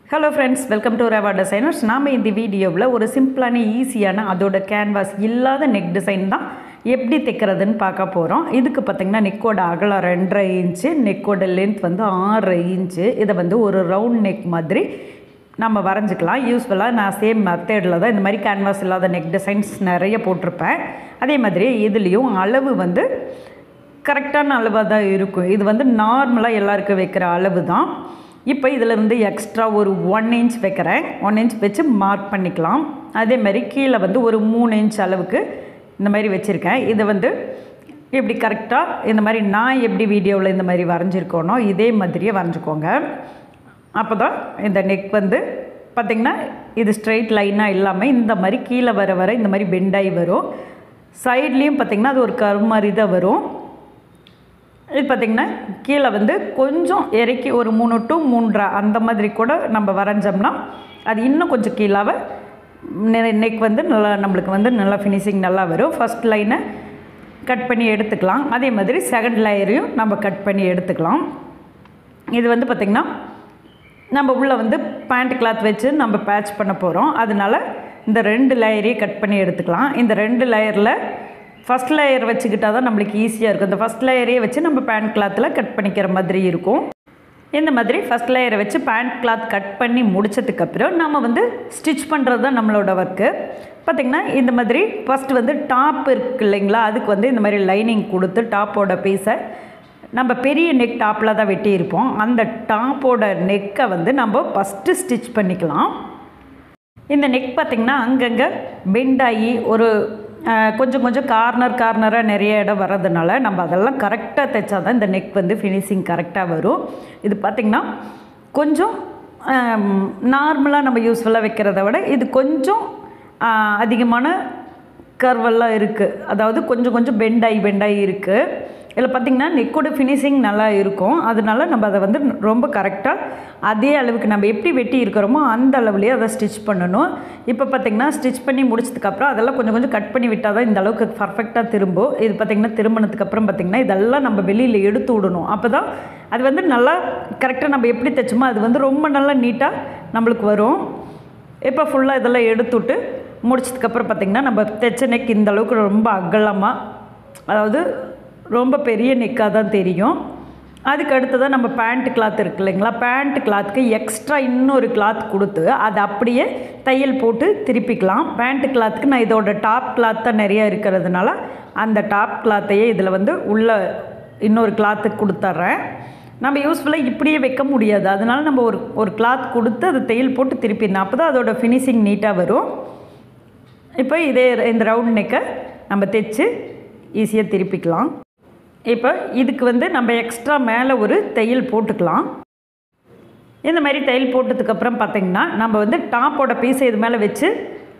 hello friends welcome to Rava designers நாம் இந்த வீடியோவில் ஒரு சிம்பிளான ஈஸியான அதோட கேன்வாஸ் இல்லாத நெக் டிசைன் தான் எப்படி தைக்கிறதுன்னு பார்க்க போகிறோம் இதுக்கு பார்த்திங்கன்னா நெக்கோட அகலம் ரெண்டரை இன்ச்சு நெக்கோட லென்த் வந்து ஆறு இன்ச்சு இதை வந்து ஒரு ரவுண்ட் நெக் மாதிரி நம்ம வரைஞ்சிக்கலாம் யூஸ்ஃபுல்லாக நான் சேம் மெத்தடில் தான் இந்த மாதிரி கேன்வாஸ் இல்லாத நெக் டிசைன்ஸ் நிறைய போட்டிருப்பேன் அதே மாதிரி இதுலேயும் அளவு வந்து கரெக்டான அளவாக தான் இருக்கும் இது வந்து நார்மலாக எல்லாருக்கும் வைக்கிற அளவு தான் இப்போ இதிலேருந்து எக்ஸ்ட்ரா ஒரு ஒன் இன்ச் வைக்கிறேன் ஒன் இன்ச் வச்சு மார்க் பண்ணிக்கலாம் அதே மாதிரி கீழே வந்து ஒரு மூணு இன்ச் அளவுக்கு இந்த மாதிரி வச்சுருக்கேன் இதை வந்து இப்படி கரெக்டாக இந்த மாதிரி நான் எப்படி வீடியோவில் இந்த மாதிரி வரைஞ்சிருக்கோனோ இதே மாதிரியே வரைஞ்சிக்கோங்க அப்போ தான் இந்த நெக் வந்து பார்த்திங்கன்னா இது ஸ்ட்ரெயிட் லைனாக இல்லாமல் இந்த மாதிரி கீழே வர வர இந்த மாதிரி பெண்டாகி வரும் சைட்லேயும் பார்த்திங்கன்னா அது ஒரு கரு மாதிரி தான் வரும் இது பார்த்திங்கன்னா கீழே வந்து கொஞ்சம் இறக்கி ஒரு மூணு டு மூன்றரை அந்த மாதிரி கூட நம்ம வரைஞ்சோம்னா அது இன்னும் கொஞ்சம் கீழாக நெக் வந்து நல்லா நம்மளுக்கு வந்து நல்லா ஃபினிஷிங் நல்லா வரும் ஃபஸ்ட் லைனை கட் பண்ணி எடுத்துக்கலாம் அதே மாதிரி செகண்ட் லேயரையும் நம்ம கட் பண்ணி எடுத்துக்கலாம் இது வந்து பார்த்திங்கன்னா நம்ம உள்ளே வந்து பேண்ட் கிளாத் வச்சு நம்ம பேட்ச் பண்ண போகிறோம் அதனால இந்த ரெண்டு லேயரையும் கட் பண்ணி எடுத்துக்கலாம் இந்த ரெண்டு லேயரில் ஃபஸ்ட் லேயர் வச்சுக்கிட்டால் தான் நம்மளுக்கு ஈஸியாக இருக்கும் இந்த ஃபஸ்ட் லேயரையே வச்சு நம்ம பேண்ட் கிளாத்தில் கட் பண்ணிக்கிற மாதிரி இருக்கும் இந்த மாதிரி ஃபஸ்ட் லேயரை வச்சு பேண்ட் கிளாத் கட் பண்ணி முடிச்சதுக்கப்புறம் நம்ம வந்து ஸ்டிச் பண்ணுறது தான் நம்மளோட ஒர்க்கு பார்த்திங்கன்னா இந்த மாதிரி ஃபஸ்ட்டு வந்து டாப் இருக்கு இல்லைங்களா அதுக்கு வந்து இந்த மாதிரி லைனிங் கொடுத்து டாப்போட பீஸை நம்ம பெரிய நெக் டாப்பில் தான் வெட்டியிருப்போம் அந்த டாப்போட நெக்கை வந்து நம்ம ஃபஸ்ட்டு ஸ்டிச் பண்ணிக்கலாம் இந்த நெக் பார்த்திங்கன்னா அங்கங்கே பெண்டாகி ஒரு கொஞ்சம் கொஞ்சம் கார்னர் கார்னராக நிறைய இடம் வர்றதுனால நம்ம அதெல்லாம் கரெக்டாக தைச்சா தான் இந்த நெக் வந்து ஃபினிஷிங் கரெக்டாக வரும் இது பார்த்திங்கன்னா கொஞ்சம் நார்மலாக நம்ம யூஸ்ஃபுல்லாக வைக்கிறத விட இது கொஞ்சம் அதிகமான கர்வெல்லாம் இருக்குது அதாவது கொஞ்சம் கொஞ்சம் பெண்டாகி பெண்டாகி இருக்குது இதில் பார்த்திங்கன்னா நெக்கோட ஃபினிஷிங் நல்லா இருக்கும் அதனால நம்ம அதை வந்து ரொம்ப கரெக்டாக அதே அளவுக்கு நம்ம எப்படி வெட்டி இருக்கிறோமோ அந்த அளவுலேயே அதை ஸ்டிச் பண்ணணும் இப்போ பார்த்திங்கன்னா ஸ்டிச் பண்ணி முடிச்சதுக்கப்புறம் அதெல்லாம் கொஞ்சம் கொஞ்சம் கட் பண்ணி விட்டால் தான் இந்த அளவுக்கு பர்ஃபெக்டாக திரும்பும் இது பார்த்திங்கன்னா திரும்பினதுக்கப்புறம் பார்த்திங்கன்னா இதெல்லாம் நம்ம வெளியில் எடுத்து விடணும் அப்போ தான் அது வந்து நல்லா கரெக்டாக நம்ம எப்படி தைச்சோமோ அது வந்து ரொம்ப நல்லா நீட்டாக நம்மளுக்கு வரும் இப்போ ஃபுல்லாக இதெல்லாம் எடுத்துவிட்டு முடிச்சதுக்கப்புறம் பார்த்திங்கன்னா நம்ம தைச்ச நெக் இந்த அளவுக்கு ரொம்ப அகலமாக அதாவது ரொம்ப பெரிய நெக்காக தான் தெரியும் அதுக்கு அடுத்ததாக நம்ம பேண்ட் கிளாத் இருக்கு இல்லைங்களா பேண்ட் கிளாத்துக்கு எக்ஸ்ட்ரா இன்னொரு கிளாத் கொடுத்து அதை அப்படியே தையல் போட்டு திருப்பிக்கலாம் பேண்ட் கிளாத்துக்கு நான் இதோட டாப் கிளாத் தான் நிறையா இருக்கிறதுனால அந்த டாப் கிளாத்தையே இதில் வந்து உள்ள இன்னொரு கிளாத்துக்கு கொடுத்துட்றேன் நம்ம யூஸ்ஃபுல்லாக இப்படியே வைக்க முடியாது அதனால் நம்ம ஒரு ஒரு கிளாத் கொடுத்து அதை தையல் போட்டு திருப்பிடணும் அப்போ தான் அதோட ஃபினிஷிங் நீட்டாக வரும் இப்போ இதே இந்த ரவுண்ட் நெக்கை நம்ம தைச்சு ஈஸியாக திருப்பிக்கலாம் இப்போ இதுக்கு வந்து நம்ம எக்ஸ்ட்ரா மேலே ஒரு தையல் போட்டுக்கலாம் இந்த மாதிரி தையல் போட்டதுக்கப்புறம் பார்த்திங்கன்னா நம்ம வந்து டாப்போட பீஸை இது மேலே வச்சு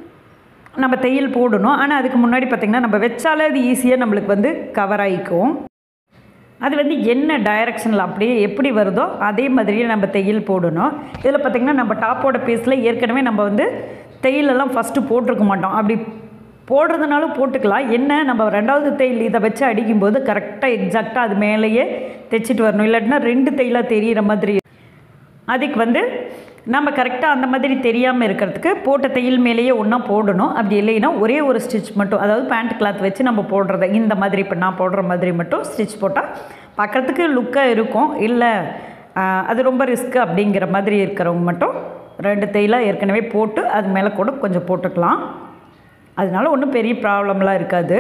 நம்ம தையல் போடணும் ஆனால் அதுக்கு முன்னாடி பார்த்திங்கன்னா நம்ம வச்சாலே அது ஈஸியாக நம்மளுக்கு வந்து கவர் ஆகிக்கும் அது வந்து என்ன டைரக்ஷனில் அப்படியே எப்படி வருதோ அதே மாதிரியே நம்ம தையல் போடணும் இதில் பார்த்திங்கன்னா நம்ம டாப்போட பீஸில் ஏற்கனவே நம்ம வந்து தையலெல்லாம் ஃபஸ்ட்டு போட்டிருக்க மாட்டோம் அப்படி போடுறதுனாலும் போட்டுக்கலாம் என்ன நம்ம ரெண்டாவது தையல் இதை வச்சு அடிக்கும்போது கரெக்டாக எக்ஸாக்டாக அது மேலேயே தைச்சிட்டு வரணும் இல்லாட்டினா ரெண்டு தையலாக தெரிகிற மாதிரி அதுக்கு வந்து நம்ம கரெக்டாக அந்த மாதிரி தெரியாமல் இருக்கிறதுக்கு போட்ட தையல் மேலேயே ஒன்றா போடணும் அப்படி இல்லைன்னா ஒரே ஒரு ஸ்டிச் மட்டும் அதாவது பேண்ட் கிளாத் வச்சு நம்ம போடுறத இந்த மாதிரி இப்போ நான் போடுற மாதிரி மட்டும் ஸ்டிச் போட்டால் பார்க்குறதுக்கு லுக்காக இருக்கும் இல்லை அது ரொம்ப ரிஸ்க்கு அப்படிங்கிற மாதிரி இருக்கிறவங்க மட்டும் ரெண்டு தையலாக ஏற்கனவே போட்டு அது மேலே கூட கொஞ்சம் போட்டுக்கலாம் அதனால ஒன்றும் பெரிய ப்ராப்ளம்லாம் இருக்காது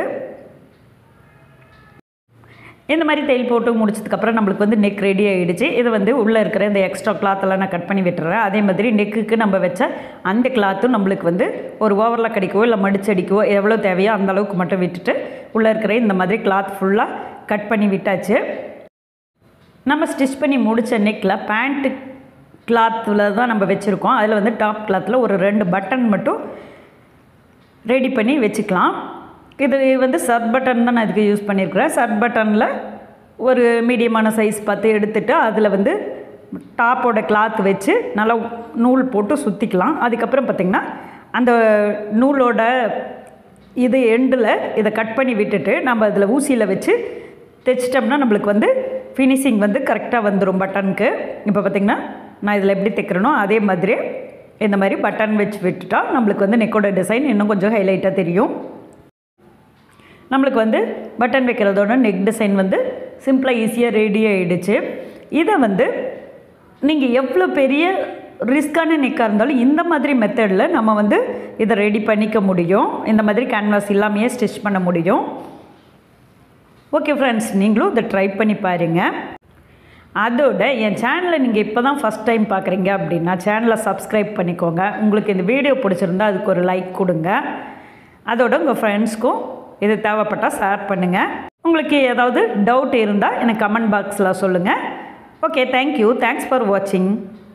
இந்த மாதிரி தையல் போட்டு முடிச்சதுக்கப்புறம் நம்மளுக்கு வந்து நெக் ரெடி ஆகிடுச்சு இது வந்து உள்ளே இருக்கிற இந்த எக்ஸ்ட்ரா கிளாத்தெல்லாம் நான் கட் பண்ணி விட்டுறேன் அதே மாதிரி நெக்குக்கு நம்ம வச்ச அந்த கிளாத்தும் நம்மளுக்கு வந்து ஒரு ஓவரில் கடிக்கவோ இல்லை மடிச்சு அடிக்கவோ எவ்வளோ தேவையோ அந்த அளவுக்கு மட்டும் விட்டுட்டு உள்ளே இருக்கிற இந்த மாதிரி கிளாத் ஃபுல்லாக கட் பண்ணி விட்டாச்சு நம்ம ஸ்டிச் பண்ணி முடித்த நெக்கில் பேண்ட்டு கிளாத்தில் தான் நம்ம வச்சுருக்கோம் அதில் வந்து டாப் கிளாத்தில் ஒரு ரெண்டு பட்டன் மட்டும் ரெடி பண்ணி வச்சுக்கலாம் இது வந்து சர்ட் பட்டன் தான் நான் இதுக்கு யூஸ் பண்ணியிருக்கிறேன் சர்ட் பட்டனில் ஒரு மீடியமான சைஸ் பார்த்து எடுத்துகிட்டு அதில் வந்து டாப்போட கிளாத் வச்சு நல்லா நூல் போட்டு சுற்றிக்கலாம் அதுக்கப்புறம் பார்த்திங்கன்னா அந்த நூலோட இது எண்டில் இதை கட் பண்ணி விட்டுட்டு நம்ம அதில் ஊசியில் வச்சு தைச்சிட்டோம்னா நம்மளுக்கு வந்து ஃபினிஷிங் வந்து கரெக்டாக வந்துடும் பட்டனுக்கு இப்போ பார்த்திங்கன்னா நான் இதில் எப்படி தைக்கிறேனோ அதே மாதிரி இந்த மாதிரி பட்டன் வச்சு விட்டுட்டா நம்மளுக்கு வந்து நெக்கோட டிசைன் இன்னும் கொஞ்சம் ஹைலைட்டாக தெரியும் நம்மளுக்கு வந்து பட்டன் வைக்கிறதோட நெக் டிசைன் வந்து சிம்பிளாக ஈஸியாக ரெடி ஆகிடுச்சு இதை வந்து நீங்கள் எவ்வளோ பெரிய ரிஸ்க்கான நெக்காக இருந்தாலும் இந்த மாதிரி மெத்தடில் நம்ம வந்து இதை ரெடி பண்ணிக்க முடியும் இந்த மாதிரி கேன்வாஸ் இல்லாமையே ஸ்டிச் பண்ண முடியும் ஓகே ஃப்ரெண்ட்ஸ் நீங்களும் இதை ட்ரை பண்ணி பாருங்கள் அதோட என் சேனலை நீங்கள் இப்போ தான் ஃபஸ்ட் டைம் பார்க்குறீங்க அப்படின்னா சேனலை சப்ஸ்கிரைப் பண்ணிக்கோங்க உங்களுக்கு இந்த வீடியோ பிடிச்சிருந்தா அதுக்கு ஒரு லைக் கொடுங்க அதோட உங்கள் ஃப்ரெண்ட்ஸ்க்கும் இது தேவைப்பட்டால் ஷேர் பண்ணுங்கள் உங்களுக்கு ஏதாவது டவுட் இருந்தால் எனக்கு கமெண்ட் பாக்ஸில் சொல்லுங்கள் ஓகே தேங்க்யூ தேங்க்ஸ் ஃபார் வாட்சிங்